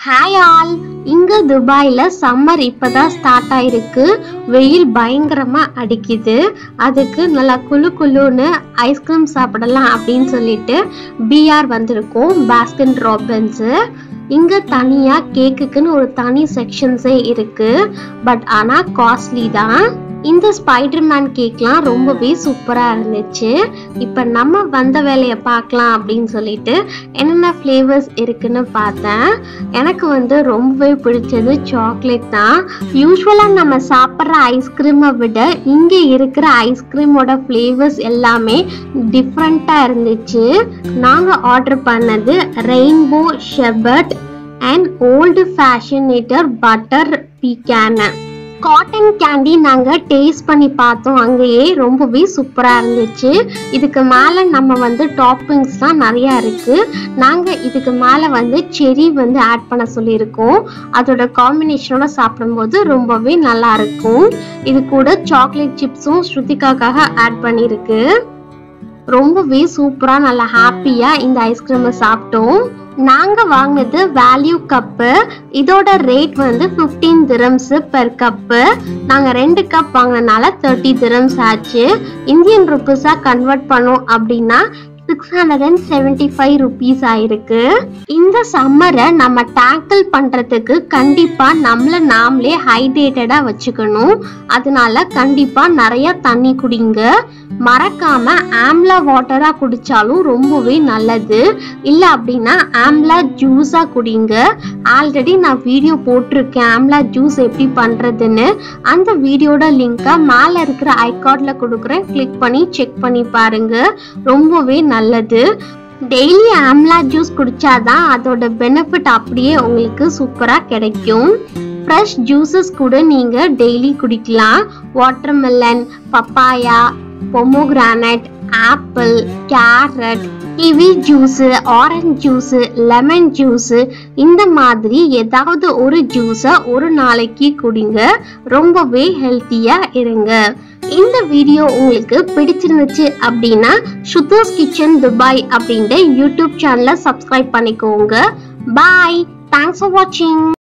hi all இங்க துபாயில summer இப்பதான் ஸ்டார்ட் ஆயிருக்கு வெயில் பயங்கரமா அடிக்குது அதுக்கு நல்லா குளு குளுன்னு ஐஸ்கிரீம் சாப்பிடலாம் அப்படின்னு சொல்லிட்டு பிஆர் வந்திருக்கோம் பாஸ்கின் ராபின்ஸு இங்க தனியா கேக்குக்குன்னு ஒரு தனி செக்ஷன்ஸே இருக்கு பட் ஆனா காஸ்ட்லி தான் இந்த ஸ்பைடர்மேன் கேக்லாம் ரொம்பவே சூப்பரா இருந்துச்சு இப்ப நம்ம வந்த வேலையை பார்க்கலாம் அப்படின்னு சொல்லிட்டு என்னென்ன ஃப்ளேவர்ஸ் இருக்குன்னு பார்த்தேன் எனக்கு வந்து ரொம்பவே பிடிச்சது சாக்லேட் தான் யூஸ்வலாக நம்ம சாப்பிட்ற ஐஸ்கிரீமை விட இங்கே இருக்கிற ஐஸ்கிரீமோட ஃப்ளேவர்ஸ் எல்லாமே டிஃப்ரெண்ட்டாக இருந்துச்சு நாங்கள் ஆர்டர் பண்ணது rainbow sherbet and old fashioned butter pecan cotton candy நாங்கள் டேஸ்ட் பண்ணி பார்த்தோம் அங்கேயே ரொம்பவே சூப்பராக இருந்துச்சு இதுக்கு மேலே நம்ம வந்து டாப்பிங்ஸ்லாம் நிறையா இருக்குது நாங்கள் இதுக்கு மேலே வந்து செரி வந்து ஆட் பண்ண சொல்லியிருக்கோம் அதோட காம்பினேஷனோட சாப்பிடும்போது ரொம்பவே நல்லா இருக்கும் இது கூட சாக்லேட் சிப்ஸும் ஸ்ருதிகாக்காக ஆட் பண்ணியிருக்கு ரொம்பவே சூப்பராக நல்லா ஹாப்பியாக இந்த ஐஸ்கிரீமை சாப்பிட்டோம் நாங்கள் வாங்கினது வேல்யூ கப்பு இதோட ரேட் வந்து ஃபிஃப்டீன் திரம்ஸ் பெர் கப்பு நாங்கள் ரெண்டு கப் வாங்கினனால தேர்ட்டி திரம்ஸ் ஆச்சு இந்தியன் ருப்பீஸாக கன்வெர்ட் பண்ணோம் அப்படின்னா six hundred and seventy five rupees ஆயிருக்கு இந்த சம்மரை நம்ம டேக்கிள் பண்ணுறதுக்கு கண்டிப்பாக நம்மளை நாமளே ஹைட்ரேட்டடாக வச்சுக்கணும் அதனால கண்டிப்பாக நிறைய தண்ணி குடிங்க மறக்காம ஆம்லா வாட்டராக குடித்தாலும் ரொம்பவே நல்லது இல்லை அப்படின்னா ஆம்லா ஜூஸாக குடிங்க ஆல்ரெடி நான் வீடியோ போட்டிருக்கேன் ஆம்லா ஜூஸ் எப்படி பண்ணுறதுன்னு அந்த வீடியோட லிங்கை மேலே இருக்கிற ஐகார்டில் கொடுக்குறேன் கிளிக் பண்ணி செக் பண்ணி பாருங்க ரொம்பவே நல்லது டெய்லி ஆம்லா ஜூஸ் குடிச்சாதான் அதோட பெனிஃபிட் அப்படியே உங்களுக்கு சூப்பராக கிடைக்கும் ஃப்ரெஷ் ஜூஸஸ் கூட நீங்கள் டெய்லி குடிக்கலாம் watermelon papaya pomegranate apple carrot kiwi juice orange juice lemon juice இந்த மாதிரி ஏதாவது ஒரு ஜூஸை ஒரு நாளைக்கு குடிங்க ரொம்பவே ஹெல்த்தியாக இருங்க இந்த வீடியோ உங்களுக்கு பிடிச்சிருந்துச்சு அப்படின்னா சுத்தோஸ் கிச்சன் துபாய் அப்படின்ற யூடியூப் சேனலை சப்ஸ்கிரைப் பண்ணிக்கோங்க பாய் தேங்க்ஸ் ஃபார் வாட்சிங்